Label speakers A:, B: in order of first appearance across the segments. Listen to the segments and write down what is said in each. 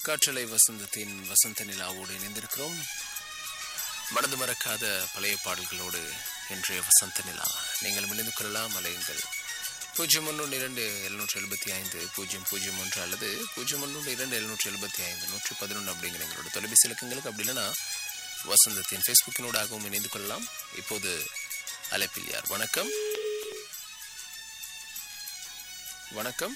A: காற்றலை வசந்தத்தின் வசந்த நிலாவோடு இணைந்திருக்கிறோம் மனது மறக்காத பழைய பாடல்களோடு இன்றைய வசந்த நிலா நீங்கள் இணைந்து கொள்ளலாம் அலையுங்கள் பூஜ்ஜியம் ஒன்று இரண்டு எழுநூற்றி எழுபத்தி ஐந்து பூஜ்ஜியம் பூஜ்ஜியம் ஒன்று அல்லது பூஜ்ஜியம் ஒன்று இரண்டு எழுநூற்றி எழுபத்தி ஐந்து நூற்றி பதினொன்று அப்படிங்கிற எங்களோட தொலைபேசி இலக்கங்களுக்கு அப்படி இல்லைன்னா வசந்தத்தின் ஃபேஸ்புக்கினூடாகவும் இணைந்து கொள்ளலாம் இப்போது அழைப்பில் யார் வணக்கம் வணக்கம்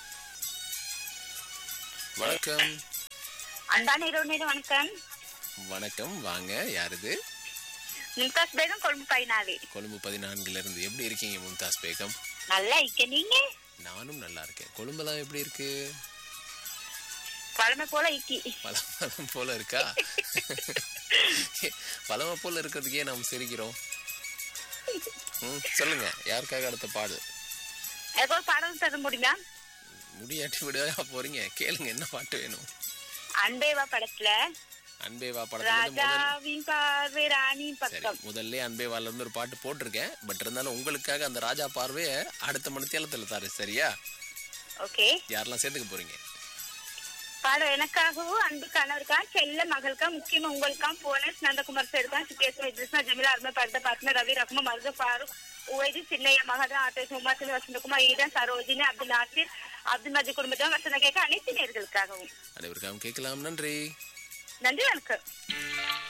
A: வணக்கம்
B: அன்பான இரவு நேரம் வணக்கம்
A: வணக்கம் வாங்க யாருது
B: மும்தாஸ் பேகம் கொழும்பு பயனாளி
A: கொழும்பு பதினான்குல இருந்து எப்படி இருக்கீங்க மும்தாஸ் பேகம்
B: நல்லா இருக்க நீங்க
A: நானும் நல்லா இருக்கேன் கொழும்பெல்லாம் எப்படி இருக்கு
B: பழமை போல இக்கி
A: பழம் போல இருக்கா பழமை போல இருக்கிறதுக்கே நாம் சிரிக்கிறோம் ம் சொல்லுங்க யாருக்காக அடுத்த பாடு
B: எனக்கு ஒரு பாடம் தர முடியுமா
A: முடியாட்டி விடவா போறீங்க கேளுங்க என்ன பாட்டு வேணும்
B: அன்பேவா படத்துல
A: அன்பே வா படத்துல இருந்து முதல்
B: ராஜாவின் பார்வை ராணி
A: சரி
B: பக்கம்
A: முதல்ல அன்பே வால இருந்து ஒரு பாட்டு போட்டிருக்கேன் பட் இருந்தாலும் உங்களுக்காக அந்த ராஜா பார்வையை அடுத்த மணித்தேலத்துல தாரு சரியா
B: ஓகே
A: யாரெல்லாம் சேர்த்துக்க போறீங்க
B: பாடம் எனக்காகவும் அன்பு கணவருக்கா செல்ல மகளுக்கா முக்கியமா உங்களுக்கா போனஸ் நந்தகுமார் சேர்க்கா சுகேஸ்வர இத்ரிஸ்னா ஜமீலா அருமை பரத பாத்மா ரவி ரஹ்மா மருது ஃபாரூக் உவைதி சின்னைய மகதா ஆட்டேஷ் உமாசினி வசந்தகுமார் ஈடன் சரோஜினி அப்துல் நாசிர் அப்துல் மஜி குடும்பத்திலும் வசந்த கேட்க அனைத்து நேர்களுக்காகவும்
A: அனைவருக்காகவும் கேட்கலாம் நன்றி
B: நன்றி வணக்கம்